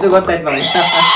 ಇದು ಗೊತ್ತಾಯ್ತು ನಮ್ಗೆ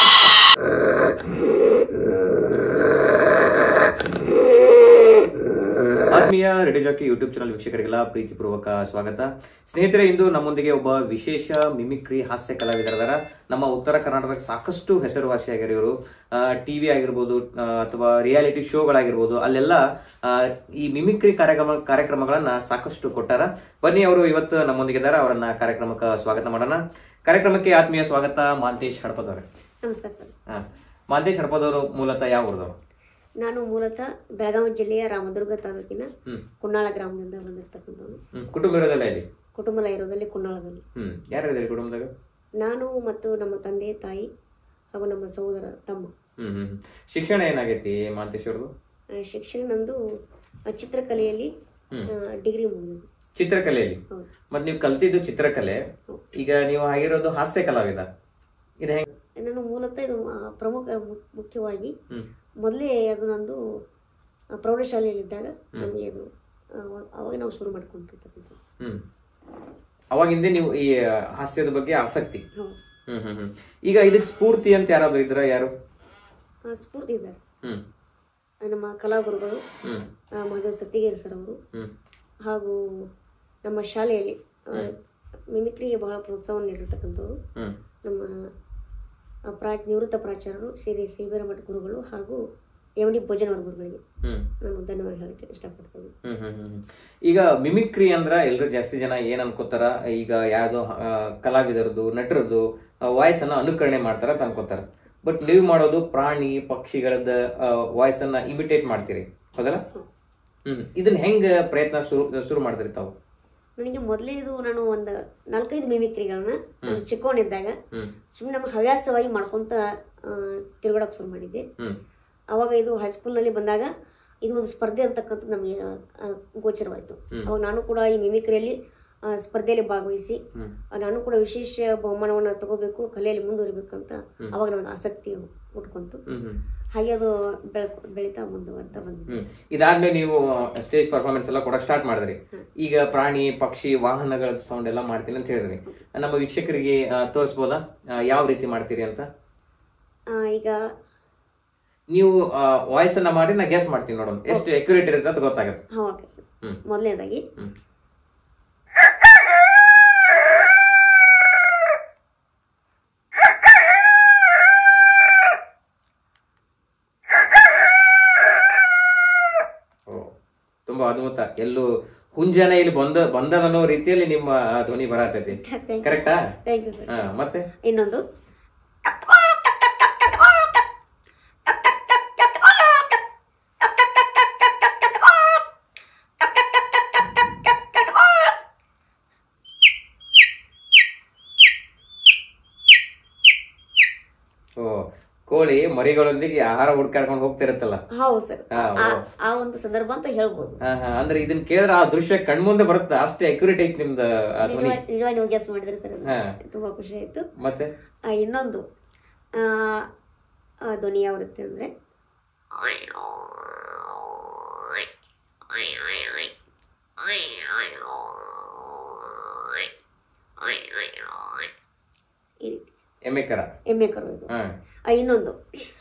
ಆತ್ಮೀಯ ರೆಡಿ ಜಾಕಿ ಯೂಟ್ಯೂಬ್ ಚಾನಲ್ ವೀಕ್ಷಕರಿಗೆಲ್ಲ ಪ್ರೀತಿಪೂರ್ವಕ ಸ್ವಾಗತ ಸ್ನೇಹಿತರೆ ಇಂದು ನಮ್ಮೊಂದಿಗೆ ಒಬ್ಬ ವಿಶೇಷ ಮಿಮಿಕ್ರಿ ಹಾಸ್ಯ ಕಲಾವಿದರದಾರ ನಮ್ಮ ಉತ್ತರ ಕರ್ನಾಟಕಕ್ಕೆ ಸಾಕಷ್ಟು ಹೆಸರುವಾಸಿಯಾಗ್ಯಾರ ಇವರು ಟಿವಿ ಆಗಿರ್ಬೋದು ಆ, ಅಥವಾ ರಿಯಾಲಿಟಿ ಶೋಗಳಾಗಿರ್ಬೋದು ಅಲ್ಲೆಲ್ಲ ಆ, ಈ ಮಿಮಿಕ್ರಿ ಕಾರ್ಯಕ್ರಮ ಕಾರ್ಯಕ್ರಮಗಳನ್ನ ಸಾಕಷ್ಟು ಕೊಟ್ಟಾರ ಬನ್ನಿ ಅವರು ಇವತ್ತು ನಮ್ಮೊಂದಿಗಿದ್ದಾರೆ ಅವರನ್ನ ಕಾರ್ಯಕ್ರಮಕ್ಕೆ ಸ್ವಾಗತ ಮಾಡೋಣ ಕಾರ್ಯಕ್ರಮಕ್ಕೆ ಆತ್ಮೀಯ ಸ್ವಾಗತ ಮಾಂತೇಶ್ ಹಡಪದವ್ರೆ ನಮಸ್ಕಾರ ಸರ್ ಹಾ ಮಾಂತೇಶ್ ಹಡಪದವರು ಮೂಲತಃ ಯಾವ ಊರದವರು ನಾನು ಮೂಲತಃ ಬೆಳಗಾವಿ ಜಿಲ್ಲೆಯ ರಾಮದುರ್ಗ ತಾಲೂಕಿನ ಹ್ಮ್ ಕುನ್ನಾಳ ಗ್ರಾಮದಿಂದ ಬಂದಿರತಕ್ಕಂಥವನು ಹ್ಮ್ ಕುಟುಂಬ ಇರೋದಲ್ಲ ಇಲ್ಲಿ ಕುಟುಂಬ ಇರೋದಲ್ಲಿ ಕುನ್ನಾಳದಲ್ಲಿ ಹ್ಮ್ ಯಾರು ಇದ್ದಾರೆ ಕುಟುಂಬದಾಗ ನಾನು ಮತ್ತು ನಮ್ಮ ತಂದೆ ತಾಯಿ ಹಾಗೂ ನಮ್ಮ ಸಹೋದರ ತಮ್ಮ ಹ್ಮ್ ಹ್ಮ್ ಶಿಕ್ಷಣ ಏನಾಗೈತಿ ಮಾಂತೇಶ್ ಅವ್ರದ್ದು ಆ, ಶಿಕ್ಷಣ ನಂದು ಆ, ಚಿತ್ರಕಲೆಯಲ್ಲಿ ಡಿಗ್ರಿ ಮುಗಿದಿದೆ ಚಿತ್ರಕಲೆಯಲ್ಲಿ ಹೌದು ಮತ್ ನೀವು ಕಲ್ತಿದ್ದು ಚಿತ್ರಕಲೆ ಈಗ ನೀವು ಆಗಿರೋದು ಹಾಸ್ಯ ಕಲಾವಿದ ಇದು ಹೆಂಗ್ ನಾನು ಮೂಲತಃ ಇದು ಆ, ಪ್ರಮುಖ ಮು- ಮುಖ್ಯವಾಗಿ ಹ್ಮ್ ಮೊದಲೇ ಅದು ನಂದು ಆ, ಪ್ರೌಢಶಾಲೆಯಲ್ಲಿದ್ದಾಗ ನಮಗೆ ಅದು ಆ, ಅವಾಗ ನಾವು ಶುರು ಮಾಡ್ಕೊಂಡಿರ್ತಕ್ಕಂಥದ್ದು ಹ್ಮ್ ಅವಾಗಿಂದ ನೀವು ಈ ಹಾಸ್ಯದ ಬಗ್ಗೆ ಆಸಕ್ತಿ ಹೌದು ಹ್ಮ್ ಹ್ಮ್ ಹ್ಮ್ ಈಗ ಇದಕ್ ಸ್ಫೂರ್ತಿ ಅಂತ ಯಾರಾದ್ರೂ ಇದ್ರ ಯಾರು ಆ, ಸ್ಫೂರ್ತಿ ಇದ್ದಾರೆ ಹ್ಮ್ ಆ, ನಮ್ಮ ಕಲಾಗುರುಗಳು ಹ್ಮ್ ಆ, ಮಹಾದೇವ್ ಸತ್ತಿಗೇರಿ ಸರ್ ಅವರು ಹ್ಮ್ ಹಾಗೂ ನಮ್ಮ ಶಾಲೆಯಲ್ಲಿ ಆ, ಮಿಮಿಕ್ರಿಗೆ ಬಹಳ ಪ್ರೋತ್ಸಾಹವನ್ನು ನೀಡಿರ್ತಕ್ಕಂಥವ್ರು ಹ್ಮ್ ನಮ್ಮ ಆ, ಪ್ರಾ ನಿವೃತ್ತ ಪ್ರಾಚಾರ್ಯರು ಶ್ರೀ ಸಿಬಿರ ಮಠ ಗುರುಗಳು ಹಾಗೂ ಎಂ ಡಿ ಭೋಜನವರ ಗುರುಗಳಿಗೆ ಹ್ಮ್ ನಾನು ಧನ್ಯವಾದ ಹೇಳಕ್ಕೆ ಇಷ್ಟಪಡ್ತೇನೆ ಹ್ಮ್ ಹ್ಮ್ ಹ್ಮ್ ಹ್ಮ್. ಈಗ ಮಿಮಿಕ್ರಿ ಅಂದ್ರ ಎಲ್ರು ಜಾಸ್ತಿ ಜನ ಏನ್ ಅನ್ಕೋತಾರ ಈಗ ಯಾವ್ದೋ ಆ, ಕಲಾವಿದರದು ನಟರದು ವಾಯ್ಸ್ ಅನ್ನ ಅನುಕರಣೆ ಮಾಡ್ತಾರ ಅಂತ ಅನ್ಕೋತಾರ ಬಟ್ ನೀವು ಮಾಡೋದು ಪ್ರಾಣಿ ಪಕ್ಷಿಗಳದ ವಾಯ್ಸ್ ಅನ್ನ ಇಮಿಟೇಟ್ ಮಾಡ್ತೀರಿ ಹೌದಲ್ಲ ಹ್ಮ್ ಇದನ್ನ ಹೆಂಗ ಪ್ರಯತ್ನ ಶುರು ಶುರು ಮಾಡ್ತೀರಿ ತಾವು ನನಗೆ ಮೊದಲೇ ಇದು ನಾನು ಒಂದು ನಾಲ್ಕೈದು ಮಿಮಿಕ್ರಿಗಳನ್ನ ನಾನು ಚಿಕ್ಕವನಿದ್ದಾಗ ಹ್ಮ್ ಸುಮ್ಮನೆ ನಮ್ಮ ಹವ್ಯಾಸವಾಗಿ ಮಾಡ್ಕೊಂತ ಆ, ತಿರುಗಾಡಕ್ಕೆ ಶುರು ಮಾಡಿದ್ದೆ ಹ್ಮ್ ಅವಾಗ ಇದು ಹೈಸ್ಕೂಲ್ನಲ್ಲಿ ಬಂದಾಗ ಇದು ಒಂದು ಸ್ಪರ್ಧೆ ಅಂತಕ್ಕಂಥದ್ದು ನಮಗೆ ಆ, ಗೋಚರವಾಯಿತು ಅವಾಗ ನಾನು ಕೂಡ ಈ ಮಿಮಿಕ್ರಿಯಲ್ಲಿ ಆ, ಸ್ಪರ್ಧೆಯಲ್ಲಿ ಭಾಗವಹಿಸಿ ಹ್ಮ್ ಆ, ನಾನು ಕೂಡ ವಿಶೇಷ ಬಹುಮಾನವನ್ನು ತಗೋಬೇಕು ಕಲೆಯಲ್ಲಿ ಮುಂದುವರಿಬೇಕಂತ ಅವಾಗ ನನಗೆ ಆಸಕ್ತಿ ಹುಟ್ಕೊಂತು ಹ್ಮ್ ಹ್ಮ್ ಹಾಗೆ ಅದು ಬೆಳ ಬೆಳೀತಾ ಮುಂದುವರ್ತಾ ಬಂದಿದೆ ಹ್ಮ್ ಇದಾದ್ಮೇಲೆ ನೀವು ಸ್ಟೇಜ್ ಪರ್ಫಾರ್ಮೆನ್ಸ್ ಎಲ್ಲ ಕೊಡಕ್ ಸ್ಟಾರ್ಟ್ ಮಾಡಿದ್ರಿ ಈಗ ಪ್ರಾಣಿ ಪಕ್ಷಿ ವಾಹನಗಳ ಸೌಂಡ್ ಎಲ್ಲ ಮಾಡ್ತೀನಿ ಅಂತ ಹೇಳಿದ್ರಿ ನಮ್ಮ ವೀಕ್ಷಕರಿಗೆ ಆ, ತೋರಿಸ್ಬೋದಾ ಆ, ಯಾವ ರೀತಿ ಮಾಡ್ತೀರಿ ಅಂತ ಆ, ಈಗ ನೀವು ವಾಯ್ಸ್ ಅನ್ನ ಮಾಡಿ ನಾ ಗೆಸ್ ಮಾಡ್ತೀನಿ ನೋಡೋಣ ಎಷ್ಟು ಅಕ್ಯುರೇಟ್ ಇರುತ್ತೆ ಅಂತ ಗೊತ್ತಾಗುತ್ತೆ ಹಾಂ ಓಕೆ ಸರ್ ಹ್ಮ್. ಮೊದಲನೇದಾಗಿ ಹ್ಮ್ ಓ, ತುಂಬಾ ಅದ್ಭುತ ಎಲ್ಲೂ ಹುಂಜನ ಇಲ್ಲಿ ಬಂದ ಬಂದದನ್ನೋ ರೀತಿಯಲ್ಲಿ ನಿಮ್ಮ ಆ, ಧ್ವನಿ ಬರತೈತಿ ಕರೆಕ್ಟಾ ಥ್ಯಾಂಕ್ ಯು ಸರ್ ಹಾ ಮತ್ತೆ ಇನ್ನೊಂದು ಓ ಕೋಳಿ ಮರಿಗಳೊಂದಿಗೆ ಆಹಾರ ಹುಡ್ಕಾಡ್ಕೊಂಡು ಹೋಗ್ತಿರತ್ತಲ್ಲ ಹೌದು ಸರ್ ಹಾ, ಆ- ಆ ಒಂದು ಸಂದರ್ಭ ಅಂತ ಹೇಳ್ಬೋದು ಹಾ ಹಾ ಅಂದ್ರೆ ಇದನ್ನ ಕೇಳಿದ್ರೆ ಆ ದೃಶ್ಯ ಕಣ್ಮುಂದೆ ಬರುತ್ತೆ ಅಷ್ಟೇ ಅಕ್ಯುರೇಟ್ ಐತಿ ನಿಮ್ದು ಆ ಧ್ವನಿ ನಿಜವಾಗಿ ನಿಜವಾಗಿ ನೀವು ಗೆಸ್ ಮಾಡಿದ್ರೆ ಸರ್ ಅದು. ಹಾ. ತುಂಬಾ ಖುಷಿ ಆಯ್ತು ಮತ್ತೆ ಆ, ಇನ್ನೊಂದು ಆ, ಆ ಧ್ವನಿ ಯಾವ ರೀತಿ ಅಂದ್ರೆ ಈ ರೀತಿ ಎಮ್ಮೆ ಕರ ಎಮ್ಮೆ ಕರು ಇದು ಹಾ ಆ, ಇನ್ನೊಂದು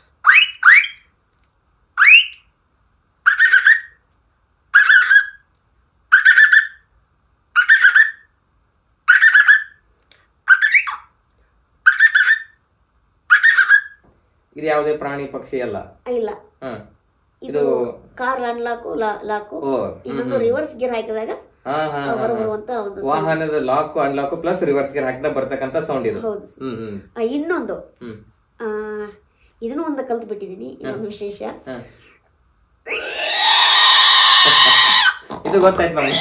ಇದು ಯಾವುದೇ ಪ್ರಾಣಿ ಪಕ್ಷಿ ಅಲ್ಲ ಆ, ಇಲ್ಲ ಹಾ ಇದು ಕಾರ್ ಅನ್ಲಾಕು ಲಾಕು ಓ ಇನ್ನೊಂದು ರಿವರ್ಸ್ ಗೇರ್ ಹಾಕಿದಾಗ ಹಾ ಹಾ ಹಾ, ಹೊರ ಹಾ. ಬರುವಂತ ಒಂದು ವಾಹನದ ಲಾಕ್ ಅನ್ಲಾಕ್ ಪ್ಲಸ್ ರಿವರ್ಸ್ ಗೆ ಹಾಕ್ತಾ ಬರ್ತಕ್ಕಂತ ಸೌಂಡ್ ಇದು ಹೌದು ಸರ್. ಹ್ಮ್ ಹ್ಮ್ ಆ, ಇನ್ನೊಂದು ಹ್ಮ್ ಆ, ಇದನ್ನು ಒಂದು ಕಲ್ತು ಬಿಟ್ಟಿದ್ದೀನಿ ಇನ್ನೊಂದು ವಿಶೇಷ ಹಾ. ಇದು ಗೊತ್ತಾಯ್ತು ನಮ್ಗೆ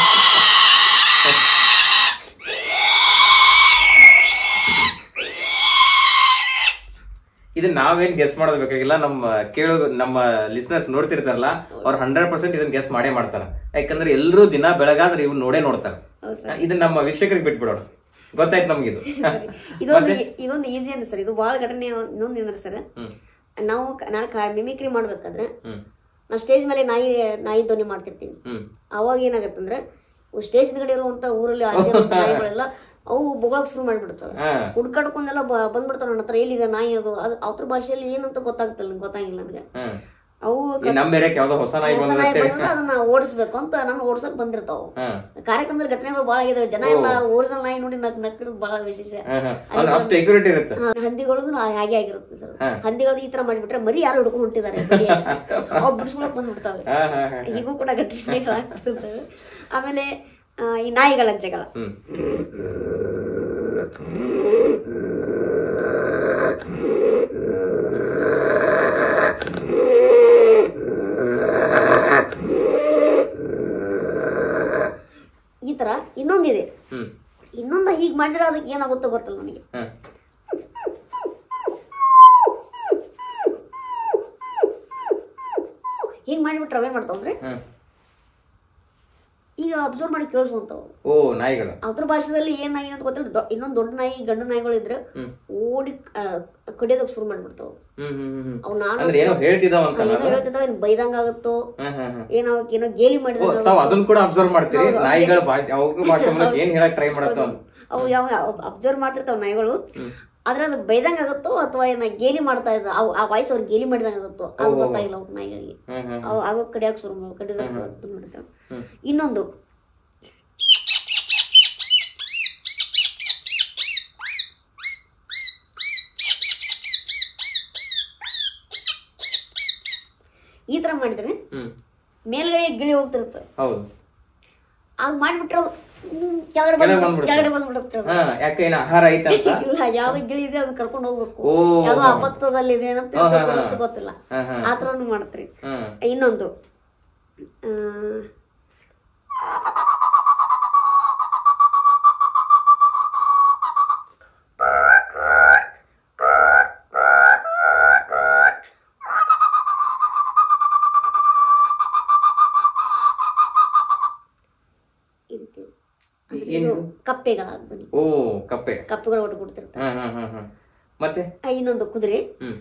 ಇದನ್ನ ನಾವೇನ್ ಗೆಸ್ ಮಾಡೋದ್ ಬೇಕಾಗಿಲ್ಲ ನಮ್ಮ ಕೇಳೋ ನಮ್ಮ ಲಿಸ್ನರ್ಸ್ ನೋಡ್ತಿರ್ತಾರಲ್ಲ ಅವ್ರು ಹಂಡ್ರೆಡ್ ಪರ್ಸೆಂಟ್ ಇದನ್ನ ಗೆಸ್ ಮಾಡೇ ಮಾಡ್ತಾರ ಯಾಕಂದ್ರೆ ಎಲ್ಲರೂ ದಿನ ಬೆಳಗಾದ್ರೆ ಇವ್ ನೋಡೇ ನೋಡ್ತಾರ ಹೌದು ಸರ್ ಇದನ್ನ ನಮ್ಮ ವೀಕ್ಷಕರಿಗೆ ಬಿಟ್ಬಿಡೋಣ ಗೊತ್ತಾಯ್ತು ನಮ್ಗಿದು ಇದೊಂದು ಇದೊಂದು ಈಸಿ ಅನ್ನ ಸರ್ ಇದು ಭಾಳ ಘಟನೆ ಇನ್ನೊಂದು ಏನಂದ್ರೆ ಸರ್ ಹ್ಮ್ ನಾವು ಕ- ನಾನು ಕಾ ಮಿಮಿಕ್ರಿ ಮಾಡ್ಬೇಕಾದ್ರೆ ಹ್ಮ್ ನಾವು ಸ್ಟೇಜ್ ಮೇಲೆ ನಾಯಿ ನಾಯಿ ಧ್ವನಿ ಮಾಡ್ತಿರ್ತೀವಿ ಹ್ಮ್ ಅವಾಗ ಏನಾಗತ್ತಂದ್ರೆ ಸ್ಟೇಜ್ ಕಡೆ ಇರುವಂತ ಊರಲ್ಲಿ ಆಗಿರೋ ನಾಯಿಗಳೆಲ್ಲ ಅವು ಬೊಗಳಕ್ ಶುರು ಮಾಡ್ಬಿಡ್ತವೆ ಹಾ ಹುಡ್ಕಾಡ್ಕೊಂಡೆಲ್ಲ ಬ- ಬಂದ್ಬಿಡ್ತಾವ ನನ್ನ ಹತ್ರ ಎಲ್ಲಿದೆ ನಾಯಿ ಅದು ಅದು ಅವ್ರ ಭಾಷೆಯಲ್ಲಿ ಏನಂತ ಗೊತ್ತಾಗ್ತಿಲ್ಲ ನಂಗೆ ಗೊತ್ತಾಗಿಲ್ಲ ನನಗೆ ಹ್ಮ್ ಅವು ಈ ನಮ್ಮ ಏರಿಯಾಕ್ ಯಾವ್ದೋ ಹೊಸ ನಾಯಿ ಹೊಸ ಬಂದ ನಾಯಿ ಬಂದ್ರೆ ಅದನ್ನ ಓಡಿಸ್ಬೇಕು ಅಂತ ನಾನು ಓಡ್ಸಕ್ ಬಂದಿರ್ತಾವ ಹಾ ಕಾರ್ಯಕ್ರಮದಲ್ಲಿ ಘಟನೆಗಳು ಭಾಳ ಆಗಿದಾವೆ ಜನ ಎಲ್ಲ ಓರಿಜಿನಲ್ ನಾಯಿ ನೋಡಿ ನಕ್ ನಕ್ಕಿರೋದು ಭಾಳ ವಿಶೇಷ ಹಾ ಹಾ ಅಂದ್ರೆ ಅಷ್ಟು ಎಕ್ಯುರೇಟ್ ಇರುತ್ತೆ ಹಾ, ಹಂದಿಗಳದ್ದು ನಾ ಹಾಗೆ ಆಗಿರುತ್ತೆ ಸರ್ ಹಾ. ಹಂದಿಗಳದ್ದು ಈ ತರ ಮಾಡಿಬಿಟ್ರೆ ಮರಿ ಯಾರು ಹಿಡ್ಕೊಂಡು ಹೊಂಟಿದ್ದಾರೆ ಬರೀ ಅವು ಬಿಡಿಸ್ಕೊಳಕ್ ಬಂದ್ಬಿಡ್ತಾವೆ ಹಾ ಹಾ ಹಾ ಹೀಗೂ ಕೂಡ ಘಟನೆಗಳು ಆಗ್ತಿರ್ತವೆ ಆಮೇಲೆ ಆ, ಈ ನಾಯಿಗಳ ಜಗಳ ಹ್ಮ್ ಈ ತರ ಇನ್ನೊಂದಿದೆ ಹ್ಮ್ ಇನ್ನೊಂದು ಹೀಗೆ ಮಾಡಿದ್ರೆ ಅದಕ್ಕೆ ಏನಾಗುತ್ತೋ ಗೊತ್ತಿಲ್ಲ ನನಗೆ ಹಾ ಹೀಗೆ ಮಾಡಿಬಿಟ್ರೆ ಅವೇ ಮಾಡ್ತಾವ್ರೆ ಹ್ಮ್ ಈಗ ಅಬ್ಸರ್ವ್ ಮಾಡಿ ಕೇಳಿಸ್ಕೊಂತಾವು ಓ ನಾಯಿಗಳು ಅದ್ರ ಭಾಷೆದಲ್ಲಿ ಏನ್ ನಾಯಿ ಅಂತ ಗೊತ್ತಿಲ್ಲ ದೊ- ಇನ್ನೊಂದ್ ದೊಡ್ಡ ನಾಯಿ ಗಂಡು ನಾಯಿಗಳು ಇದ್ರೆ ಹ್ಮ್. ಓಡಿ ಕಡಿಯೋದಕ್ಕೆ ಶುರು ಮಾಡ್ಬಿಡ್ತಾವ ಹ್ಮ್ ಹ್ಮ್ ಹ್ಮ್ ಹ್ಮ್ ಅವ್ ನಾನು ಅಂದ್ರೆ ಏನೋ ಹೇಳ್ತಿದಾವ ಅಂತ ಏನೋ ಹೇಳ್ತಿದ್ದಾವ ಏನ್ ಬೈದಂಗ ಆಗುತ್ತೋ ಹ್ಮ್ ಹ್ಮ್ ಹ್ಮ್ ಏನೋ ಏನೋ ಗೇಲಿ ಓ ಮಾಡಿದಂಗ ತಾವ್ ಅದನ್ನ ಕೂಡ ಅಬ್ಸರ್ವ್ ಮಾಡ್ತೀರಿ ನಾಯಿಗಳ ಭಾಷೆ ಅವ್ರ ಭಾಷೆ ಮೂಲಕ ಏನ್ ಹೇಳಕ್ ಟ್ರೈ ಮಾಡತ್ತವ ಅವು ಯಾವ ಅಬ್ಸರ್ವ್ ಮಾಡ್ತಿರ್ತಾವ ನಾಯಿಗಳು ಆದ್ರೆ ಅದು ಬೈದಂಗ ಆಗುತ್ತೋ ಅಥವಾ ಏನ ಗೇಲಿ ಮಾಡ್ತಾ ಇದ್ದ ಅವು ಆ ವಾಯ್ಸ್ ಅವ್ರು ಗೇಲಿ ಮಾಡಿದಂಗ ಆಗುತ್ತೋ ಅದು ಗೊತ್ತಾಗಿಲ್ಲ ಅವ್ರ ನಾಯಿಗಳಿಗೆ ಹ್ಮ್ ಹ್ಮ್ ಅವು ಆಗೋ ಕಡಿಯಾಕ ಶುರು ಮಾಡಿ ಕಡಿದಾಗ ಮಾಡ್ತಾವ ಹ್ಮ್. ಇನ್ನೊಂದು ಈ ತರ ಮಾಡಿದ್ರೆ ಹ್ಮ್ ಮೇಲ್ಗಡೆ ಗಿಳಿ ಹೋಗ್ತಿರುತ್ತೆ ಹೌದು ಆಗ ಮಾಡ್ಬಿಟ್ರೆ ಅವು, ಹ್ಮ್, ಕೆಳಗಡೆ ಕೆಳಗೆ ಬಂದ್ಬಿಟ್ಟು ಬಂದ್ಬಿಡುತ್ತೆ. ಕೆಳಗಡೆ ಬಂದ್ಬಿಡುತ್ತೆ ಹಾ ಯಾಕೆ ಏನ ಆಹಾರ ಐತಂತ ಇಲ್ಲ ಯಾವ್ದು ಗಿಳಿ ಇದೆ ಅದು ಕರ್ಕೊಂಡು ಹೋಗ್ಬೇಕು ಓ ಯಾವ್ದೋ ಅಪತ್ವದಲ್ಲಿ ಇದೆ ಅಂತ ಹಾ, ಹಾ, ತಿಳ್ಕೊಂಡು ಹಾ. ಅಂತ ಗೊತ್ತಿಲ್ಲ ಹಾ ಹಾ ಆ ಥರನು ಮಾಡ್ತೀರಿ ಹ್ಮ್ ಇನ್ನೊಂದು ಆ, ಇದು ಅಂದ್ರೆ ಇದು ಕಪ್ಪೆಗಳ ಧ್ವನಿ ಓ ಕಪ್ಪೆ ಕಪ್ಪೆಗಳು ಒಟ್ಟು ಕೊಡ್ತಿರ್ತಾರೆ ಹಾ ಹಾ ಹಾ ಹಾ ಮತ್ತೆ ಆ, ಇನ್ನೊಂದು ಕುದುರೆ ಹ್ಮ್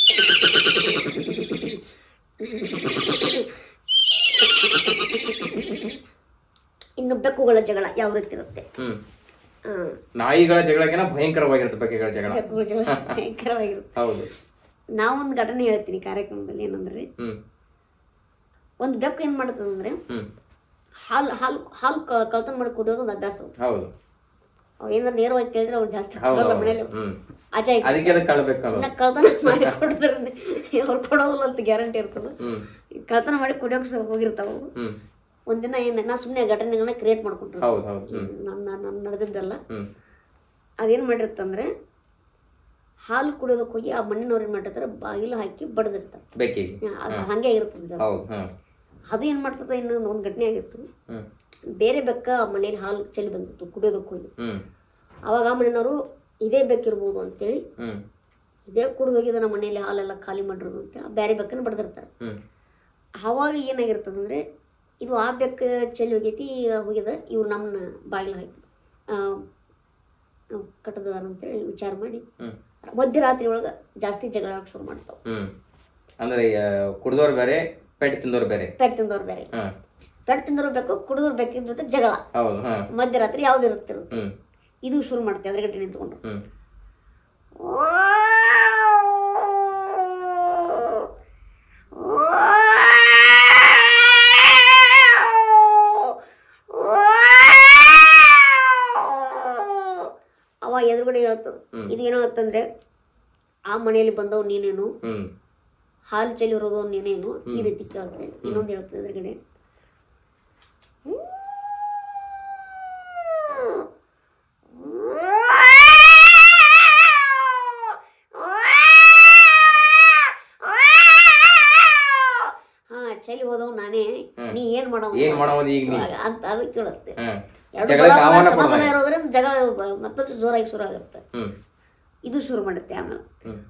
ಇನ್ನು ಬೆಕ್ಕುಗಳ ಜಗಳ ಯಾವ ರೀತಿ ಇರುತ್ತೆ ಹ್ಮ್ ಆ, ನಾಯಿಗಳ ಜಗಳಕ್ಕಿಂತ ಭಯಂಕರವಾಗಿರುತ್ತೆ ಬಗೆಗಳ ಜಗಳ ಬೆಕ್ಕುಗಳ ಜಗಳ ಭಯಂಕರವಾಗಿರುತ್ತೆ ಹೌದು ನಾವೊಂದು ಘಟನೆ ಹೇಳ್ತೀನಿ ಕಾರ್ಯಕ್ರಮದಲ್ಲಿ ಏನಂದ್ರೆ ಹ್ಮ್ ಒಂದು ಬೆಕ್ಕು ಏನ್ ಮಾಡ್ತದಂದ್ರೆ ಹ್ಮ್ ಹಾಲು ಹಾಲು ಹಾಲು ಕ- ಕಳ್ತನ ಮಾಡಿ ಕುಡಿಯೋದು ಒಂದು ಅಭ್ಯಾಸ ಅವ್ರು. ಹೌದು ಅವ್ ಏನಾದ್ರು ನೇರವಾಗಿ ಕೇಳಿದ್ರೆ ಅವ್ರು ಜಾಸ್ತಿ ಹೌದು ಕೊಡಲ್ಲ ಹೌದು. ಮನೇಲಿ ಹ್ಮ್ ಅಜಯ್ ಅದಕ್ಕೆ ಅದಕ್ಕೆ ಕಳ್ಬೇಕಲ್ಲ ಇನ್ನ ಕಳ್ತನ ಮಾಡಿ ಕೊಡಿದ್ರೆ ಅವ್ರು ಕೊಡೋದಿಲ್ಲ ಅಂತ ಗ್ಯಾರಂಟಿ ಇರ್ಕೊಂಡು ಹ್ಮ್ ಕಳ್ತನ ಮಾಡಿ ಕುಡಿಯೋಕೆ ಸ್ವಲ್ಪ ಹೋಗಿರ್ತಾವ ಅವು. ಹ್ಮ್ ಒಂದಿನ ಏನ ನಾ ಸುಮ್ಮನೆ ಘಟನೆಗಳನ್ನ ಕ್ರಿಯೇಟ್ ಮಾಡ್ಕೊಂಡ್ರು ಹೌದು ಹೌದು ಹ್ಮ್ ನನ್ನ ನನ್ನ ನಡೆದಿದ್ದಲ್ಲ ಹ್ಮ್ ಅದೇನ್ ಮಾಡಿರ್ತಂದ್ರೆ ಹಾಲು ಕುಡಿಯೋದಕ್ಕೆ ಹೋಗಿ ಆ ಮಣ್ಣಿನವ್ರು ಏನ್ ಮಾಡಿರ್ತಾರೆ ಬಾಗಿಲು ಹಾಕಿ ಬಡ್ದಿರ್ತಾರೆ ಬೆಕ್ಕಿಗೆ ಅದು ಹಂಗೆ ಇರ್ತದೆ ಜಾಸ್ತಿ ಹೌದು ಹ್ಮ್ ಅದು ಏನ್ ಮಾಡ್ತದೆ ಇನ್ನೊಂದು ಒಂದು ಘಟನೆ ಆಗಿತ್ತು ಹ್ಮ್ ಬೇರೆ ಬೆಕ್ಕ ಮನೇಲಿ ಹಾಲು ಚೆಲ್ಲಿ ಬಂದಿತ್ತು ಕುಡಿಯೋದಕ್ಕೆ ಹೋಗಿ ಹ್ಮ್ ಅವಾಗ ಆ ಮನೆಯವರು ಇದೇ ಬೆಕ್ಕಿರ್ಬೋದು ಅಂತೇಳಿ ಹ್ಮ್ ಇದೇ ಕುಡಿದು ಹೋಗಿದ ನಮ್ಮ ಮನೆಯಲ್ಲಿ ಹಾಲೆಲ್ಲ ಖಾಲಿ ಮಾಡಿರೋದು ಅಂತ ಬೇರೆ ಬೆಕ್ಕನ್ನು ಬಡ್ದಿರ್ತಾರೆ ಹ್ಮ್ ಅವಾಗ ಏನಾಗಿರ್ತದಂದ್ರೆ ಇದು ಆ ಬೆಕ್ಕ ಚೆಲ್ಲಿ ಹೋಗೈತಿ ಹೋಗಿದ ಇವ್ರು ನಮ್ಮನ್ನ ಬಾಗಿಲು ಹಾಕಿ ಕಟ್ಟದಾರ ಅಂತೇಳಿ ವಿಚಾರ ಮಾಡಿ ಹ್ಮ್ ಮಧ್ಯರಾತ್ರಿ ಒಳಗೆ ಜಾಸ್ತಿ ಜಗಳ ಆಡಕ್ ಶುರು ಮಾಡ್ತಾವ ಹ್ಮ್ ಅಂದ್ರೆ ಕುಡ್ದವ್ರು ಬೇರೆ ಪೆಟ್ ತಿಂದವ್ರು ಬೇರೆ ಪೆಟ್ ತಿಂದವ್ರು ಬೇರೆ ಹಾ ಪೆಟ್ ತಿಂದವ್ರು ಬೇಕು ಕುಡಿದವ್ರು ಬೇಕಿನ ಜೊತೆ ಜಗಳ ಹೌದು ಹಾ ಮಧ್ಯರಾತ್ರಿ ಯಾವ್ದು ಇರುತ್ತಿರುತ್ತೆ ಹ್ಮ್ ಇದು ಶುರು ಮಾಡ್ತೇವೆ ಎದುರುಗಡೆ ನಿಂತ್ಕೊಂಡು ಹ್ಮ್ ಅವ ಎದುರುಗಡೆ ಹೇಳ್ತದ ಇದು ಏನಾಗತ್ತಂದ್ರೆ ಆ ಮನೆಯಲ್ಲಿ ಬಂದವ್ ನೀನೇನು ಹ್ಮ್ ಹಾಲು ಚೆಲ್ಲಿರೋದು ನೀನೇನು ಈ ರೀತಿ ಕೇಳ್ತದೆ ಇನ್ನೊಂದು ಹೇಳ್ತದೆ ಎದುರುಗಡೆ ಹಾ ಚೆಲ್ಲಿ ಹೋದವ್ ನಾನೇ ನೀ ಏನ್ ಮಾಡೋ ಏನ್ ಮಾಡೋದು ಈಗ ನೀ ಅಂತ ಅದು ಕೇಳುತ್ತೆ ಹಾ ಎರಡು ಜಗಳಕ್ಕೆ ಬಲ ಬಲ ಆಹ್ವಾನ ಸಮಬಲ ಕೊಡ್ದಂಗೆ. ಇರೋದ್ರಿಂದ ಜಗಳ ಮತ್ತಷ್ಟು ಜೋರಾಗಿ ಶುರು ಆಗುತ್ತೆ ಹ್ಮ್ ಇದು ಶುರು ಮಾಡುತ್ತೆ ಆಮೇಲೆ ಹ್ಮ್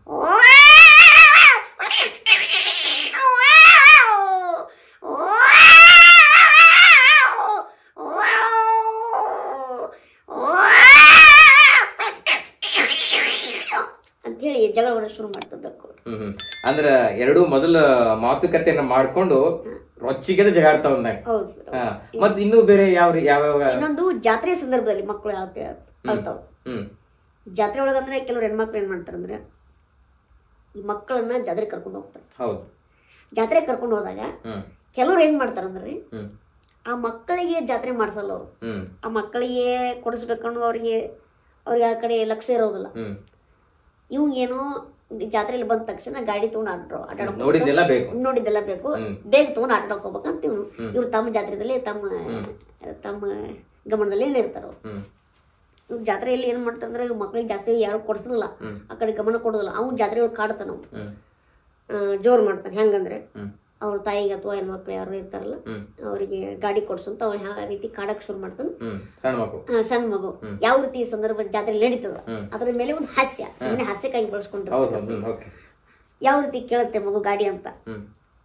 ಅಂತೇಳಿ ಜಗಳ ಹೊಡೆ ಶುರು ಮಾಡ್ತಿರ್ಬೇಕು ಹ್ಮ್ ಹ್ಮ್ ಅಂದ್ರ ಎರಡು ಮೊದಲ ಮಾತುಕತೆಯನ್ನ ಮಾಡ್ಕೊಂಡು ರೊಚ್ಚಿಗೆದ ಜಗಾಡ್ತಾವ ಅಂದಾಗ ಹೌದು ಸರ್ ಹಾ ಮತ್ ಇನ್ನೂ ಬೇರೆ ಯಾವ ಯಾವ ಇನ್ನೊಂದು ಜಾತ್ರೆ ಸಂದರ್ಭದಲ್ಲಿ ಮಕ್ಕಳು ಹೇಳ್ತೇವೆ ಅಳ್ತಾವ ಹ್ಮ್ ಜಾತ್ರೆ ಒಳಗಂದ್ರೆ ಕೆಲವ್ರು ಹೆಣ್ಮಕ್ಳು ಏನ್ ಮಾಡ್ತಾರಂದ್ರೆ ಈ ಮಕ್ಕಳನ್ನ ಜಾತ್ರೆ ಕರ್ಕೊಂಡು ಹೋಗ್ತಾರೆ ಹೌದು ಜಾತ್ರೆ ಕರ್ಕೊಂಡು ಹೋದಾಗ ಹ್ಮ್ ಕೆಲವ್ರು ಏನ್ ಮಾಡ್ತಾರಂದ್ರೆ ಹ್ಮ್ ಆ ಮಕ್ಕಳಿಗೆ ಜಾತ್ರೆ ಮಾಡ್ಸಲ್ಲ ಅವರು ಹ್ಮ್ ಆ ಮಕ್ಕಳಿಗೆ ಕೊಡಿಸ್ಬೇಕನ್ನೋ ಅವ್ರಿಗೆ ಅವ್ರಿಗೆ ಆ ಕಡೆ ಲಕ್ಷ್ಯ ಇರೋದಿಲ್ಲ ಹ್ಮ್ ಇವಂಗೇನೋ ಜಾತ್ರೆಯಲ್ಲಿ ಬಂದ ತಕ್ಷಣ ಗಾಡಿ ತಗೊಂಡು ಆಡ್ರೋ ಆಟಾಡೋ ನೋಡಿದ್ದೆಲ್ಲ ಬೇಕು ನೋಡಿದ್ದೆಲ್ಲ ಬೇಕು ಹ್ಮ್. ಬೇಗ ತಗೊಂಡು ಆಟಾಡಕ್ ಹೋಗ್ಬೇಕಂತ ಇವ್ನು ಇವ್ರು ತಮ್ಮ ಜಾತ್ರೆದಲ್ಲಿ ತಮ್ಮ ತಮ್ಮ ಗಮನದಲ್ಲಿ ಏನಿರ್ತಾರ ಅವ್ರು ಹ್ಮ್ ಇವ್ರು ಜಾತ್ರೆಯಲ್ಲಿ ಏನ್ ಮಾಡ್ತಾರಂದ್ರೆ ಇವ್ ಮಕ್ಳಿಗೆ ಜಾಸ್ತಿ ಯಾರು ಕೊಡ್ಸಲ್ಲ ಹ್ಮ್. ಆ ಕಡೆ ಗಮನ ಕೊಡೋದಿಲ್ಲ ಅವ್ನು ಜಾತ್ರೆ ಹೋಗಿ ಕಾಡ್ತಾನ ಅವ್ನು ಹ್ಮ್ ಜೋರ್ ಮಾಡ್ತಾನೆ ಹೆಂಗಂದ್ರೆ ಹ್ಮ್ ಅವ್ರ ತಾಯಿಗೆ ಅಥವಾ ಹೆಣ್ಮಕ್ಳು ಯಾರು ಇರ್ತಾರಲ್ಲ ಹ್ಮ್ ಅವರಿಗೆ ಗಾಡಿ ಕೊಡ್ಸಂತ ಅವ್ರು ಯಾವ ರೀತಿ ಕಾಡಕ್ ಶುರು ಮಾಡ್ತಾನೆ ಹ್ಮ್ ಸಣ್ಣ ಮಗು ಆ, ಸಣ್ಣ ಮಗು ಯಾವ ರೀತಿ ಈ ಸಂದರ್ಭ ಜಾತ್ರೆ ನಡೀತದ ಹ್ಮ್. ಅದ್ರ ಮೇಲೆ ಒಂದು ಹಾಸ್ಯ ಸುಮ್ಮನೆ ಹಾಸ್ಯಕ್ಕಾಗಿ ಬಳಸ್ಕೊಂಡ್ರೆ ಹೌದು ಹೌದು ಹ್ಮ್ ಓಕೆ ಯಾವ ರೀತಿ ಕೇಳುತ್ತೆ ಮಗು ಗಾಡಿ ಅಂತ ಹ್ಮ್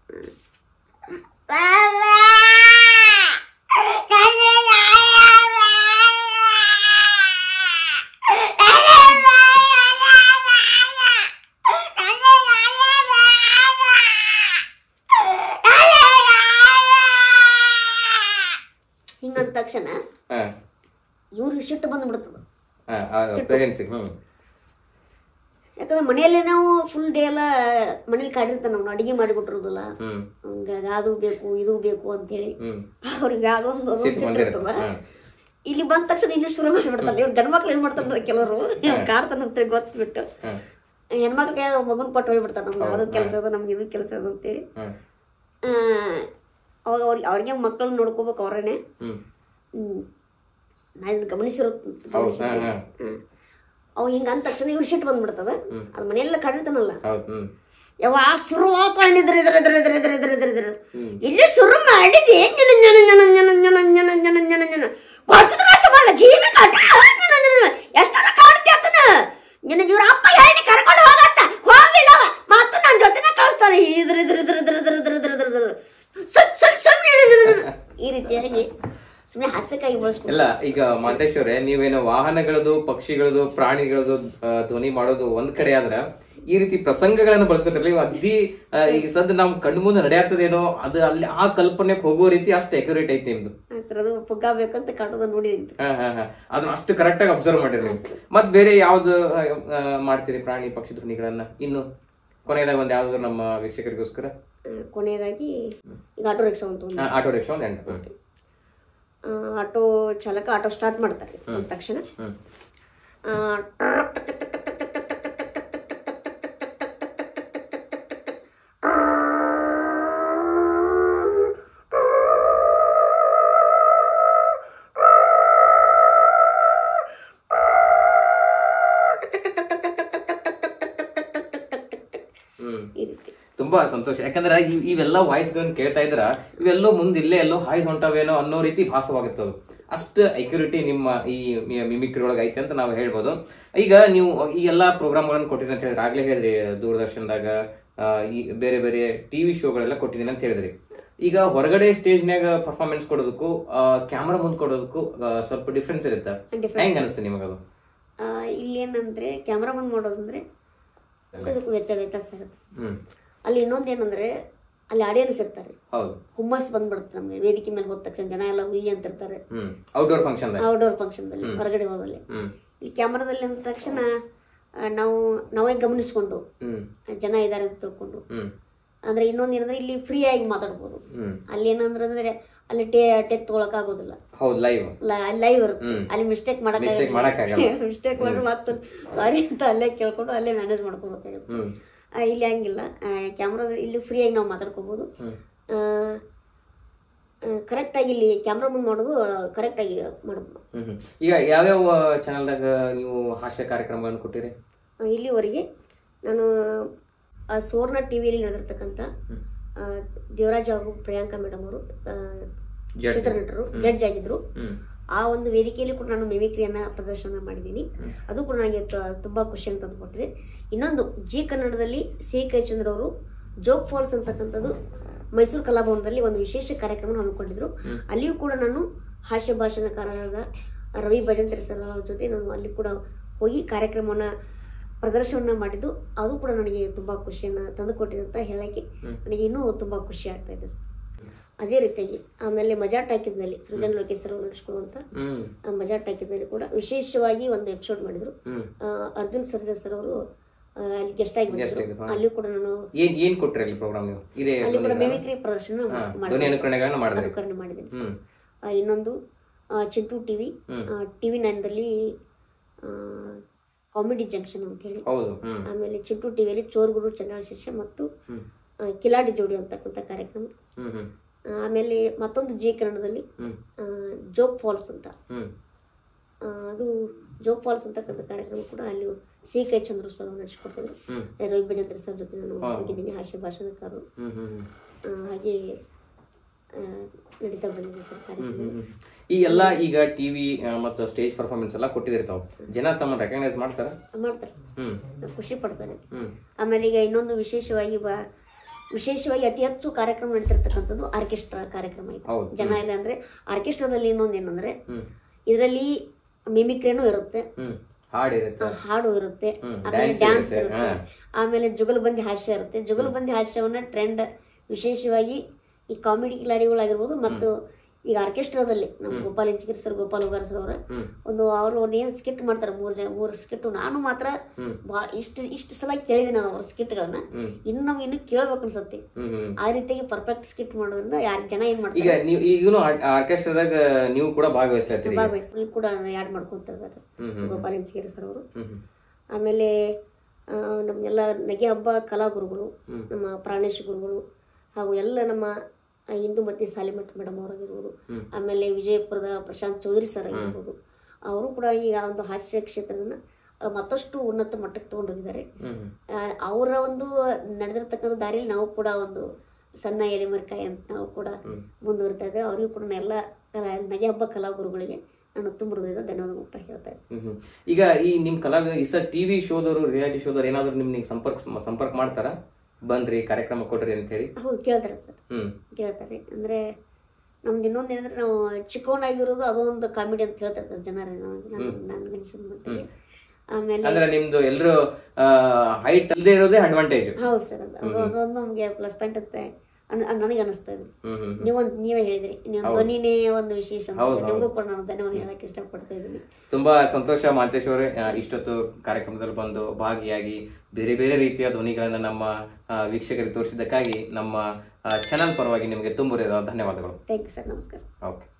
ಹಿಂಗಂದ ತಕ್ಷಣ ಹಾ ಇವ್ರಿಗೆ ಸಿಟ್ಟು ಬಂದ್ಬಿಡ್ತದ ಹಾ ಪೇರೆಂಟ್ಸಿಗೆ ಹ್ಮ್ ಯಾಕಂದ್ರೆ ಮನೆಯಲ್ಲೇ ನಾವು ಫುಲ್ ಡೇ ಎಲ್ಲ ಮನೇಲಿ ಕಾಡಿರ್ತಾನೆ ನಾವು ಅಡಿಗೆ ಮಾಡಿಬಿಟ್ಟಿರೋದಿಲ್ಲ ಹ್ಮ್ ಹಂಗ ಅದು ಬೇಕು ಇದು ಬೇಕು ಅಂತೇಳಿ ಹ್ಮ್ ಅವ್ರಿಗೆ ಅದೊಂದು ಅದೊಂದು ಸಿಟ್ಟು ಸಿಟ್ಟು ಬಂದಿರುತ್ತೆ. ಇರ್ತದ ಹಾ. ಇಲ್ಲಿ ಬಂದ ತಕ್ಷಣ ಇನ್ನೂ ಶುರು ಮಾಡಿಬಿಡ್ತಾರೆ ಇವ್ರು ಗಂಡ್ ಮಕ್ಳು ಏನ್ ಮಾಡ್ತಾರೆ ಕೆಲವರು ಕಾಡ್ತಾನಂತ ಗೊತ್ಬಿಟ್ಟು ಹಾ ಹೆಣ್ಮಕ್ಳಿಗೆ ಮಗನ್ ಕೊಟ್ಟು ಹೋಗ್ಬಿಡ್ತಾರೆ ನಮ್ಗೆ ಅದು ಕೆಲಸ ಅದ ನಮ್ಗೆ ಇದು ಕೆಲಸ ಅದ ಅಂತೇಳಿ ಹಾ ಆ, ಅವಾಗ ಅವ್ರಿಗೆ ಅವ್ರಿಗೆ ಮಕ್ಕಳನ್ನ ನೋಡ್ಕೋಬೇಕು ಅವ್ರೇನೆ ಹ್ಮ್ ಹ್ಮ್ ನಾ ಇದನ್ನ ಗಮನಿಸಿರೋ ಹೌದು ಹಾ ಹಾ ಅವ್ ಹಿಂಗ ಅಂದ ತಕ್ಷಣ ಇವ್ರು ಸಿಟ್ಟು ಬಂದ್ಬಿಡ್ತದ ಅದು ಮನೆಯೆಲ್ಲ ಕಾಡಿರ್ತಾನಲ್ಲ ಹೌದು ಹ್ಮ್ ಯಾವ ಶುರು ಹಾಕೊಂಡಿದ್ರ ಇದ್ರ ಇದ್ರ ಇದ್ರ ಇದ್ರ ಇದ್ರ ಇದ್ರ ಇದ್ರ ಹ್ಮ್. ಇಲ್ಲಿ ಶುರು ಮಾಡಿದೆ ಜನ ಜನ ಜನ ಜನ ಜನ ಜನ ಜನ ಜನ ಜನ ಕೊಡ್ಸಿದ್ರ ಸಮಾನ ಜೀವಿ ಕಾಟ ಜನ ಜನ ಜನ ಎಷ್ಟರ ಕಾಡ್ತಿ ಆತನ ನಿನ್ನ ಇವ್ರ ಅಪ್ಪ ಹೇಳಿ ಕರ್ಕೊಂಡು ಹೋಗಂತ ಹೋಗಿಲ್ಲ ಅವ. ಮತ್ತು ನನ್ನ ಜೊತೆನೆ ಕಳಿಸ್ತಾನೆ ಇದ್ರ ಇದ್ರ ಇದ್ರ ಇದ್ರ ಇದ್ರ ಇದ್ರ ಇದ್ರ ಇದ್ರ ಇದ್ರ ಸುಮ್ ಸುಮ್ ಸುಮ್ ಈ ರೀತಿಯಾಗಿ ಸುಮ್ಮನೆ ಹಾಸ್ಯಕ್ಕಾಗಿ ಬಳಸ್ಕೊಂಡು ಇಲ್ಲ ಈಗ ಮಾತೇಶ್ವರೇ ನೀವೇನು ವಾಹನಗಳದು ಪಕ್ಷಿಗಳದು ಪ್ರಾಣಿಗಳದು ಆ, ಧ್ವನಿ ಮಾಡೋದು ಒಂದ್ ಕಡೆ ಆದ್ರ ಈ ರೀತಿ ಪ್ರಸಂಗಗಳನ್ನು ಬಳಸ್ಕೊತಿರ್ಲಿ ಇವು ಅಗ್ದಿ ಆ, ಈಗ ಸದ್ ನಮ್ ಕಣ್ಣು ಮುಂದೆ ನಡೆಯತ್ತದೇನೋ ಅದು ಅಲ್ಲಿ ಆ ಕಲ್ಪನೆಗೆ ಹೋಗೋ ರೀತಿ ಅಷ್ಟು ಎಕ್ಯುರೇಟ್ ಐತಿ ನಿಮ್ದು ಸರ್ ಅದು ಪುಗ್ಗ ಬೇಕಂತ ಕಾಟೋದ ನೋಡಿದ್ದೀನಿ ಹಾ ಹಾ ಹಾ ಅದನ್ನ ಅಷ್ಟು ಕರೆಕ್ಟ್ ಆಗಿ ಅಬ್ಸರ್ವ್ ಮಾಡಿರಿ ನೀವು ಮತ್ ಬೇರೆ ಯಾವ್ದು ಆ, ಆ, ಮಾಡ್ತೀರಿ ಪ್ರಾಣಿ ಪಕ್ಷಿ ಧ್ವನಿಗಳನ್ನ ಇನ್ನು ಕೊನೆಯದಾಗ ಒಂದ್ ಯಾವ್ದಾದ್ರು ನಮ್ಮ ವೀಕ್ಷಕರಿಗೋಸ್ಕರ ಆ, ಕೊನೆಯದಾಗಿ ಈಗ ಆಟೋ ರಿಕ್ಷಾ ಅಂತ ಒಂದು ಆ, ಆಟೋ ರಿಕ್ಷಾ ಒಂದ್ ಎಂಟು ಹ್ಮ್. ಆ, ಆಟೋ ಚಾಲಕ ಆಟೋ ಸ್ಟಾರ್ಟ್ ಮಾಡ್ತಾರೆ ಅಂದ ತಕ್ಷಣ ಹ್ಮ್ ಆ, ಹ್ಮ್ ಈ ರೀತಿ ತುಂಬಾ ಸಂತೋಷ ಯಾಕಂದ್ರೆ ಇವ್- ಇವೆಲ್ಲ ವಾಯ್ಸ್ಗಳನ್ನ ಕೇಳ್ತಾ ಇದ್ರ ಇವೆಲ್ಲೋ ಮುಂದೆ ಇಲ್ಲೇ ಎಲ್ಲೋ ಹಾಯ್ಸ್ ಹೊಂಟವೇನೋ ಅನ್ನೋ ರೀತಿ ಭಾಸವಾಗುತ್ತೆ ಅದು ಅಷ್ಟು ಐಕ್ಯುರಿಟಿ ನಿಮ್ಮ ಈ ಮಿಮಿಕ್ರಿ ಒಳಗೆ ಐತೆ ಅಂತ ನಾವು ಹೇಳ್ಬೋದು ಈಗ ನೀವು ಈ ಎಲ್ಲಾ ಪ್ರೋಗ್ರಾಮ್ಗಳನ್ನು ಕೊಟ್ಟಿರಿ ಅಂತ ಹೇಳಿದ್ರೆ ಆಗ್ಲೇ ಹೇಳಿದ್ರಿ ದೂರದರ್ಶನದಾಗ ಆ, ಈ ಬೇರೆ ಬೇರೆ ಟಿವಿ ಶೋಗಳೆಲ್ಲ ಕೊಟ್ಟಿದ್ದೀನಿ ಅಂತ ಹೇಳಿದ್ರಿ ಈಗ ಹೊರಗಡೆ ಸ್ಟೇಜ್ನಾಗ ಪರ್ಫಾರ್ಮೆನ್ಸ್ ಕೊಡೋದಕ್ಕೂ ಕ್ಯಾಮ್ರಾ ಮುಂದೆ ಕೊಡೋದಕ್ಕೂ ಆ, ಸ್ವಲ್ಪ ಡಿಫ್ರೆನ್ಸ್ ಇರುತ್ತೆ ಹೆಂಗ್ ಅನಿಸ್ತು ನಿಮಗದು ಆ, ಇಲ್ಲಿ ಏನಂದ್ರೆ ಕ್ಯಾಮ್ರಾ ಬಂದ್ ಮಾಡೋದಂದ್ರೆ ಅದಕ್ಕೂ ವ್ಯತ್ಯ ವ್ಯತ್ಯಾಸ ಇರುತ್ತೆ ಹ್ಮ್ ಅಲ್ಲಿ ಇನ್ನೊಂದು ಏನಂದ್ರೆ ಅಲ್ಲಿ ಆಡಿಯನ್ಸ್ ಇರ್ತಾರೆ ಹೌದು ಹುಮ್ಮಸ್ ಬಂದ್ಬಿಡುತ್ತೆ ನಮಗೆ ವೇದಿಕೆ ಮೇಲೆ ಹೋದ ತಕ್ಷಣ ಜನ ಎಲ್ಲ ಹುಯ್ಯಿ ಅಂತಿರ್ತಾರೆ ಹ್ಮ್ ಔಟ್ಡೋರ್ ಫಂಕ್ಷನ್ ಔಟ್ಡೋರ್ ಫಂಕ್ಷನ್ದಲ್ಲಿ ಹೊರಗಡೆ ಹೋದಲ್ಲಿ ಹ್ಮ್ ಇಲ್ಲಿ ಕ್ಯಾಮ್ರಾದಲ್ಲಿ ಅಂದ ತಕ್ಷಣ ಆ, ನಾವು ನಾವೇ ಗಮನಿಸ್ಕೊಂಡು ಹ್ಮ್ ಜನ ಇದ್ದಾರೆ ಅಂತ ತಿಳ್ಕೊಂಡು ಹ್ಮ್ ಅಂದ್ರೆ ಇನ್ನೊಂದು ಏನಂದ್ರೆ ಇಲ್ಲಿ ಫ್ರೀ ಆಗಿ ಮಾತಾಡ್ಬೋದು ಹ್ಮ್ ಅಲ್ಲಿ ಏನಂದ್ರೆ ಅಂದ್ರೆ ಅಲ್ಲಿ ಟೇ ಟೆಕ್ ತಗೊಳಕ್ ಆಗೋದಿಲ್ಲ ಹೌದು ಲೈವ್ ಲೈವ್ ಇರುತ್ತೆ ಅಲ್ಲಿ ಮಿಸ್ಟೇಕ್ ಮಿಸ್ಟೇಕ್ ಮಾಡಕ್ಕಾಗಲ್ಲ ಮಿಸ್ಟೇಕ್ ಮಾಡಿ ಮತ್ತೆ ಸಾರಿ ಅಂತ ಅಲ್ಲೇ ಕೇಳ್ಕೊಂಡು ಅಲ್ಲೇ ಮ್ಯಾನೇಜ್ ಮಾಡ್ಕೋಬೇಕಾಗುತ್ತೆ ಹ್ಮ್ ಆ, ಇಲ್ಲಿ ಹಂಗಿಲ್ಲ ಕ್ಯಾಮ್ರಾ ಇಲ್ಲಿ ಫ್ರೀ ಆಗಿ ನಾವು ಮಾತಾಡ್ಕೋಬಹುದು ಹ್ಮ್ ಕರೆಕ್ಟಾಗಿ ಇಲ್ಲಿ ಕ್ಯಾಮ್ರಾ ಮುಂದೆ ಮಾಡೋದು ಕರೆಕ್ಟಾಗಿ ಮಾಡ್ಬೋದು ಹ್ಮ್ ಹ್ಮ್. ಈಗ ಯಾವ್ಯಾವ ಚಾನಲ್ದಾಗ ನೀವು ಹಾಸ್ಯ ಕಾರ್ಯಕ್ರಮಗಳನ್ನು ಕೊಟ್ಟಿರಿ ಆ, ಇಲ್ಲಿವರೆಗೆ ನಾನು ಆ, ಸುವರ್ಣ ಟಿ ವಿಯಲ್ಲಿ ನಡೆದಿರ್ತಕ್ಕಂಥ ಆ, ದೇವರಾಜ್ ಹಾಗೂ ಪ್ರಿಯಾಂಕಾ ಮೇಡಮ್ ಅವರು ಆ, ಜಡ್ಜ್. ಚಿತ್ರನಟರು ಜಡ್ಜ್ ಆಗಿದ್ರು ಹ್ಮ್ ಆ ಒಂದು ವೇದಿಕೆಯಲ್ಲಿ ಕೂಡ ನಾನು ಮಿಮಿಕ್ರಿಯನ್ನ ಪ್ರದರ್ಶನ ಮಾಡಿದ್ದೀನಿ ಅದು ಕೂಡ ನನಗೆ ತ- ತುಂಬಾ ಖುಷಿಯನ್ನು ತಂದುಕೊಟ್ಟಿದೆ ಇನ್ನೊಂದು ಜಿ ಕನ್ನಡದಲ್ಲಿ ಸಿ ಕೈಚಂದ್ರ ಅವರು ಜೋಗ್ ಫಾಲ್ಸ್ ಅಂತಕ್ಕಂಥದ್ದು ಮೈಸೂರು ಕಲಾಭವನದಲ್ಲಿ ಒಂದು ವಿಶೇಷ ಕಾರ್ಯಕ್ರಮ ಹಮ್ಮಿಕೊಂಡಿದ್ರು ಅಲ್ಲಿಯೂ ಕೂಡ ನಾನು ಹಾಸ್ಯ ಭಾಷಣಕಾರರಾದ ರವಿ ಭಜಂತ್ರಿ ಸರ್ ಅವ್ರ ಜೊತೆ ನಾನು ಅಲ್ಲಿ ಕೂಡ ಹೋಗಿ ಕಾರ್ಯಕ್ರಮವನ್ನ ಪ್ರದರ್ಶನ ಮಾಡಿದ್ದು ಅದು ಕೂಡ ನನಗೆ ತುಂಬಾ ಖುಷಿಯನ್ನ ತಂದುಕೊಟ್ಟಿದೆ ಅಂತ ಹೇಳಕ್ಕೆ ನನಗೆ ಇನ್ನೂ ತುಂಬಾ ಖುಷಿ ಆಗ್ತಾ ಇದೆ ಸರ್ ಅದೇ ರೀತಿಯಾಗಿ ಆಮೇಲೆ ಮಜಾ ಟಾಕೀಸ್ನಲ್ಲಿ ಸೃಜನ್ ಲೋಕೇಶ್ ಸರ್ ಅವರು ನಡೆಸ್ಕೊಳ್ಳುವಂಥ ಹ್ಮ್ ಆ ಮಜಾ ಟಾಕೀಸ್ನಲ್ಲಿ ಕೂಡ ವಿಶೇಷವಾಗಿ ಒಂದು ಎಪಿಸೋಡ್ ಮಾಡಿದ್ರು ಹ್ಮ್ ಆ, ಅರ್ಜುನ್ ಸರ್ಜಾ ಸರ್ ಅವರು ಆ, ಅಲ್ಲಿ ಗೆಸ್ಟ್ ಆಗಿ Guest ಬಂದಿದ್ರು ಆಗಿದ್ರು, ಹಾ. ಅಲ್ಲಿ ಕೂಡ ನಾನು ಏನ್ ಏನ್ ಕೊಟ್ರಿ ಅಲ್ಲಿ ಪ್ರೋಗ್ರಾಮ್ ನೀವು ಇದೇ ಅಲ್ಲಿ ಕೂಡ ಧ್ವನಿಗಳ? ಮಿಮಿಕ್ರಿ ಪ್ರದರ್ಶನ ಹಾ, ಮಾಡಿ ಧ್ವನಿ ಅನುಕರಣೆಗಳನ್ನ ಮಾಡಿದ್ರಿ ಅನುಕರಣೆ ಮಾಡಿದ್ದೀನಿ ಸರ್. ಹ್ಮ್ ಆ, ಇನ್ನೊಂದು ಆ, ಚಿಂಟು ಟಿವಿ ಹ್ಮ್. ಟಿವಿ ನೈನ್ದಲ್ಲಿ ಕಾಮಿಡಿ ಜಂಕ್ಷನ್ ಅಂತ ಹೇಳಿ ಹೌದು ಹ್ಮ್ ಆಮೇಲೆ ಚಿಂಟು ಟಿವಿಯಲ್ಲಿ ಚೋರ್ಗುರು ಚಂದ್ರಾಳ ಶಿಷ್ಯ ಮತ್ತು ಹ್ಮ್ ಆ, ಕಿಲಾಡಿ ಜೋಡಿ ಅಂತಕ್ಕಂಥ ಕಾರ್ಯಕ್ರಮ ಹ್ಮ್ ಹ್ಮ್ ಆ, ಆಮೇಲೆ ಮತ್ತೊಂದು ಜಿ ಕನ್ನಡದಲ್ಲಿ ಹ್ಮ್ ಆ, ಜೋಗ್ ಫಾಲ್ಸ್ ಅಂತ ಹ್ಮ್ ಆ, ಅದು ಜೋಗ್ ಫಾಲ್ಸ್ ಅಂತಕ್ಕಂಥ ಕಾರ್ಯಕ್ರಮ ಕೂಡ ಅಲ್ಲಿ ಸಿ ಕೈ ಚಂದ್ರ ಸರ್ ಅವ್ರು ನಡೆಸ್ಕೊಡ್ತಿದ್ರು ಹ್ಮ್ ರವಿ ಭಜಂತ್ರ ಸರ್ ಜೊತೆ ನಾನು ಹಾ. ಹೋಗಿದ್ದೀನಿ ಹಾಸ್ಯ ಭಾಷಣಕಾರರು ಹ್ಮ್ ಹ್ಮ್ ಹ್ಮ್ ಆ, ಹಾಗೆ ಆ, ನಡೀತಾ ಬಂದಿದೆ ಸರ್ ಕಾರ್ಯಕ್ರಮ ಹ್ಮ್ ಹ್ಮ್. ಈ ಎಲ್ಲ ಈಗ ಟಿವಿ ಮತ್ತು ಸ್ಟೇಜ್ ಪರ್ಫಾರ್ಮೆನ್ಸ್ ಎಲ್ಲ ಕೊಟ್ಟಿದಿರ್ತಾವ ಜನ ತಮ್ಮ ರೆಕಗ್ನೈಸ್ ಮಾಡ್ತಾರ ಮಾಡ್ತಾರೆ ಸರ್ ಹ್ಮ್ ಖುಷಿ ಪಡ್ತಾರೆ ಹ್ಮ್ ಆಮೇಲೆ ಈಗ ಇನ್ನೊಂದು ವಿಶೇಷವಾಗಿ ಬ ವಿಶೇಷವಾಗಿ ಅತಿ ಹೆಚ್ಚು ಕಾರ್ಯಕ್ರಮ ನಡೀತಿರ್ತಕ್ಕಂಥದ್ದು ಆರ್ಕೆಸ್ಟ್ರಾ ಕಾರ್ಯಕ್ರಮ ಇದೆ ಹೌದು ಜನ ಇಲ್ಲ ಅಂದ್ರೆ ಆರ್ಕೆಸ್ಟ್ರಾದಲ್ಲಿ ಇನ್ನೊಂದು ಏನಂದ್ರೆ ಹ್ಮ್ ಇದರಲ್ಲಿ ಮಿಮಿಕ್ರಿನೂ ಇರುತ್ತೆ ಹ್ಮ್ ಹಾಡ್ ಇರುತ್ತೆ ಆ, ಹಾಡು ಇರುತ್ತೆ ಹ್ಮ್, ಆಮೇಲೆ dance ಡ್ಯಾನ್ಸ್ ಇರುತ್ತೆ, ಇರುತ್ತೆ ಆಮೇಲೆ ಜುಗಲ್ಬಂದಿ ಹಾಸ್ಯ ಇರುತ್ತೆ ಜುಗಲ್ಬಂದಿ ಹಾಸ್ಯವನ್ನ ಟ್ರೆಂಡ್ ವಿಶೇಷವಾಗಿ ಈ ಕಾಮಿಡಿ ಕಿಲಾಡಿಗಳಾಗಿರ್ಬೋದು ಮತ್ತು ಈಗ ಆರ್ಕೆಸ್ಟ್ರಾದಲ್ಲಿ ನಮ್ಮ ಗೋಪಾಲ್ ಇಂಚಿಗಿರಿ ಸರ್ ಗೋಪಾಲ್ ಉಗಾರ್ ಸರ್ ಅವರ ಹ್ಮ್ ಒಂದು ಅವರು ಏನು ಸ್ಕಿಟ್ ಮಾಡ್ತಾರೆ ಮೂರು ಜನ ಮೂರು ಸ್ಕಿಟ್ ನಾನು ಮಾತ್ರ ಹ್ಮ್ ಬಾ ಇಷ್ಟು ಇಷ್ಟು ಸಲ ಕೇಳಿದ್ದೀನಿ ನಾನು ಅವ್ರ ಸ್ಕಿಟ್ಗಳನ್ನ ಹ್ಮ್ ಇನ್ನು ನಾವು ಇನ್ನೂ ಕೇಳ್ಬೇಕು ಅನ್ಸತ್ತೆ ಹ್ಮ್ ಹ್ಮ್ ಆ ರೀತಿಯಾಗಿ ಪರ್ಫೆಕ್ಟ್ ಸ್ಕಿಟ್ ಮಾಡೋದ್ರಿಂದ ಯಾರು ಜನ ಏನ್ ಈಗ ಮಾಡ್ತಾರೆ ನೀವು ಈಗನು ಆರ್ಕೆಸ್ಟ್ರಾದಾಗ ನೀವು ಕೂಡ ಭಾಗವಹಿಸ್ಲತ್ತೀರಿ ಭಾಗವಹಿಸ್ತಾರೆ ಕೂಡ ಯಾಡ್ ಮಾಡ್ಕೊಂತ ಇದ್ದಾರೆ ಹ್ಮ್ ಹ್ಮ್ ಗೋಪಾಲ್ ಇಂಚಿಗಿರಿ ಸರ್ ಅವರು ಹ್ಮ್ ಹ್ಮ್ ಆಮೇಲೆ ಆ, ನಮ್ಮೆಲ್ಲ ನಗೆ ಹಬ್ಬ ಕಲಾಗುರುಗಳು ಹ್ಮ್. ನಮ್ಮ ಪ್ರಾಣೇಶ್ ಗುರುಗಳು ಹಾಗೂ ಎಲ್ಲ ನಮ್ಮ ಆ, ಇಂದು ಮತ್ತೆ ಸಾಲಿಮಠ್ ಮೇಡಮ್ ಅವರಾಗಿರ್ಬೋದು ಹ್ಮ್. ಆಮೇಲೆ ವಿಜಯಪುರದ ಪ್ರಶಾಂತ್ ಚೌಧರಿ ಸರ್ ಆಗಿರ್ಬೋದು ಅವರು ಕೂಡ ಈಗ ಒಂದು ಹಾಸ್ಯ ಕ್ಷೇತ್ರದನ್ನ ಆ, ಮತ್ತಷ್ಟು ಉನ್ನತ ಮಟ್ಟಕ್ಕೆ ತಗೊಂಡೋಗಿದ್ದಾರೆ ಹ್ಮ್ ಹ್ಮ್ ಆ, ಅವರ ಒಂದು ನಡೆದಿರ್ತಕ್ಕಂಥ ದಾರಿಯಲ್ಲಿ ನಾವು ಕೂಡ ಒಂದು ಸಣ್ಣ ಎಲೆಮರಿಕಾಯಿ ಅಂತ ನಾವು ಕೂಡ ಹ್ಮ್. ಮುಂದುವರಿತಾ ಇದ್ದೇವೆ ಅವರಿಗೂ ಕೂಡ ನಾನು ಎಲ್ಲ ಕಲಾ ನಗೆ ಹಬ್ಬ ಕಲಾಗುರುಗಳಿಗೆ ನಾನು ತುಂಬ ಹೃದಯದ ಧನ್ಯವಾದ ಮುಟ್ಟ ಹೇಳ್ತಾ ಇದ್ದೀನಿ ಹ್ಮ್ ಹ್ಮ್. ಈಗ ಈ ನಿಮ್ ಕಲಾವಿದ ಈ ಸರ್ ಟಿವಿ ಶೋದವರು ರಿಯಾಲಿಟಿ ಶೋದವ್ರು ಏನಾದ್ರು ನಿಮ್ ನಿಮ್ಗೆ ಸಂಪರ್ಕ ಸಂಪರ್ಕ ಮಾಡ್ತಾರ ಬನ್ರಿ ಕಾರ್ಯಕ್ರಮ ಕೊಡ್ರಿ ಅಂತ ಹೇಳಿ ಹೌದು ಕೇಳ್ತಾರೆ ಸರ್ ಹ್ಮ್ ಕೇಳ್ತಾರೆ ಅಂದ್ರೆ ನಮ್ದು ಇನ್ನೊಂದು ಏನಂದ್ರೆ ನಾವು ಚಿಕ್ಕವನಾಗಿರೋದು ಅದೊಂದು ಕಾಮಿಡಿ ಅಂತ ಹೇಳ್ತಾ ಇರ್ತಾರೆ ಜನರು ನನ್ಗೆ ಅನ್ಸಿದ ಮಟ್ಟಿಗೆ ಆಮೇಲೆ ಅಂದ್ರೆ ನಿಮ್ದು ಎಲ್ರು ಹೈಟ್ ಇಲ್ಲದೆ ಇರೋದೇ ಅಡ್ವಾಂಟೇಜ್ ಹೌದು ಸರ್ ಅದು ಅದು- ಅದೊಂದು ನಮಗೆ ಪ್ಲಸ್ ಪಾಯಿಂಟ್ ಅಂತ ಅನ್- ನನಗೆ ಅನಿಸ್ತಾ ಇದೆ ಹ್ಮ್ ಹ್ಮ್ ನೀವೊಂದು ನೀವೇ ಹೇಳಿದ್ರಿ ನೀವು ಧ್ವನಿನೇ ಒಂದು ವಿಶೇಷ ಅಂತ. ಹೌದು, ನಿಮಗೂ ಕೂಡ ನಾನು ಧನ್ಯವಾದ ಹೇಳಕ್ಕೆ ಇಷ್ಟಪಡ್ತಾ ಇದ್ದೀನಿ ತುಂಬಾ ಸಂತೋಷ ಮಾಂತೇಶ್ ಅವರೇ ಆ, ಇಷ್ಟೊತ್ತು ಕಾರ್ಯಕ್ರಮದಲ್ಲಿ ಬಂದು ಭಾಗಿಯಾಗಿ ಬೇರೆ ಬೇರೆ ರೀತಿಯ ಧ್ವನಿಗಳನ್ನ ನಮ್ಮ ಆ, ವೀಕ್ಷಕರಿಗೆ ತೋರಿಸಿದ್ದಕ್ಕಾಗಿ ನಮ್ಮ ಚಾನಲ್ ಪರವಾಗಿ ನಿಮಗೆ ತುಂಬ ಧನ್ಯವಾದಗಳು ಥ್ಯಾಂಕ್ ಯು ಸರ್ ನಮಸ್ಕಾರ ಓಕೆ